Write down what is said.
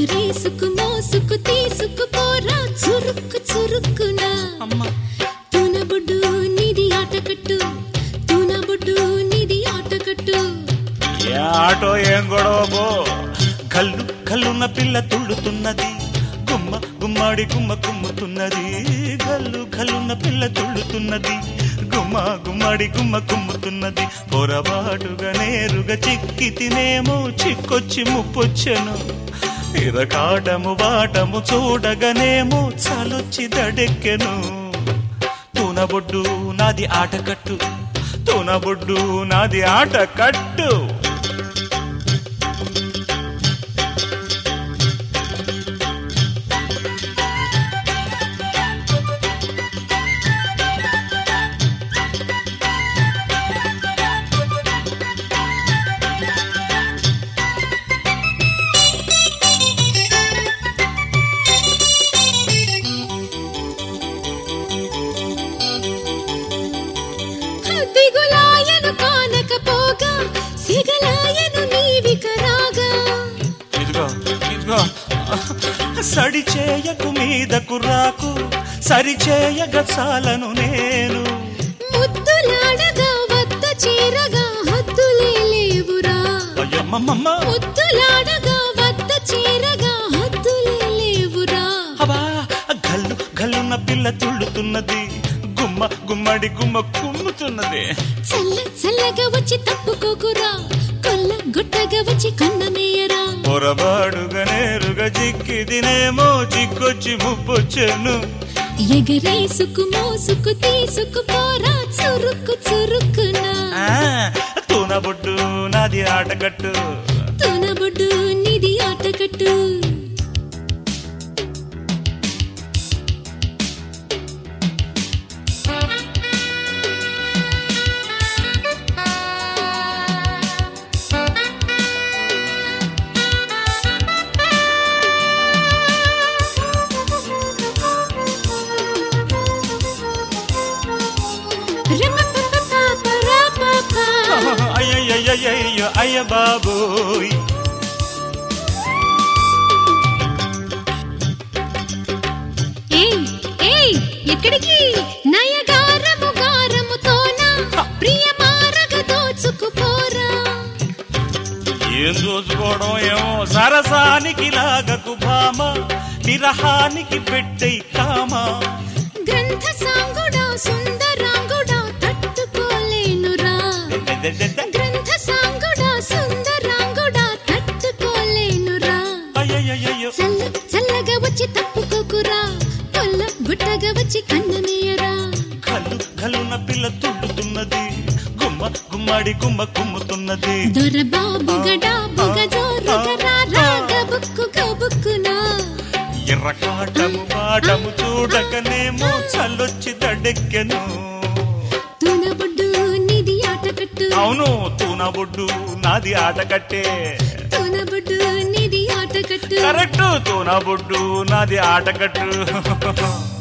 ఎగరేసుకు మోసుకు తీసుకు పోరా చురుక్కు చురుక్కునా అమ్మ తూనబొడ్డు నిధి ఆటకట్టు తూనబొడ్డు నిధి ఆటకట్టు ఏ ఆటో ఏం గొడవబో కళ్ళు కళ్ళున్న పిల్ల తుళ్ళుతున్నది గుమ్మ గుమ్మాడి గుమ్మ కుమ్ముతున్నది కళ్ళు కళ్ళున్న పిల్ల తుళ్ళుతున్నది గుమ్మ గుమ్మాడి గుమ్మ కుమ్ముతున్నది పొరపాటుగా నేరుగా చిక్కి తినేమో చిక్కొచ్చి ముప్పొచ్చెను ఇరకాటము వాటము చూడగనేమో చాలొచ్చి దడెక్కెను తూనబొడ్డు నాది ఆటకట్టు తూనబొడ్డు నాది ఆటకట్టు దిగులాయను కానకపోగా సిగలాయను నీవికరాగా ఇదిగో ఇదిగో సడి చేయకు మీదకు రాకు సరి చేయగ చాలను నేను ముద్దులాడగా వద్ద చేరగా హద్దులే లేవురా అయ్యమ్మమ్మ ముద్దులాడగా వద్ద చేరగా హద్దులే లేవురా అవా గల్లు గల్లున్న పిల్ల తుళ్ళుతున్నది గుమ్మ గుమ్మడి గుమ్మ కుమ్ముతున్నది చల్ల చల్లగా వచ్చి తప్పుకోకురా కొల్ల గుట్టగా వచ్చి కన్నమేయరా పొరబాడుగా నేరుగా చిక్కి తినేమో చిక్కొచ్చి ముప్పొచ్చెను ఎగరేసుకు మోసుకు తీసుకు పోరా చురుక్కు చురుక్కునా ఆ, తూనబొడ్డు నాది ఆటకట్టు తునబొడ్డు నిధి ఆటకట్టు రమపపపపరపప. అయ్యయ్యయ్యయ్యో అయ్య బాబోయ్ ఏయ్, ఏయ్, ఎక్కడికి నయగారము గారముతోన ప్రియమారగ దోచుకుపోరా ఏం దోచుకోవడం ఏమో సరసానికి లాగకు భామ విరహానికి పెట్టై కామా గ్రంథ సాంగుడా సుందరాంగుడా తట్టుకోలేనురా గ్రంథ సాంగుడా సుందరాంగుడా తట్టుకోలేనురా అయ్యయ్యయ్యో చల్ల చల్లగా వచ్చి తప్పుకోకురా కొల్ల గుట్టగా వచ్చి కన్నమేయరా కళ్ళు కళ్ళున్న పిల్ల తుళ్ళుతున్నది గుమ్మ గుమ్మడి గుమ్మ కుమ్ముతున్నది దొర బాబు గడా బుగ జోరుగరా రాగ బుక్కు గబుక్కునా ఎర్రకాటము పాటము చూడకనేమో చల్లొచ్చి దడెక్కెను తునబొడ్డు నిధి ఆటకట్టు అవును తూనబొడ్డు నాది ఆటకట్టే తునబొడ్డు నిధి ఆటకట్టు కరెక్ట్ తూనబొడ్డు నాది ఆటకట్టు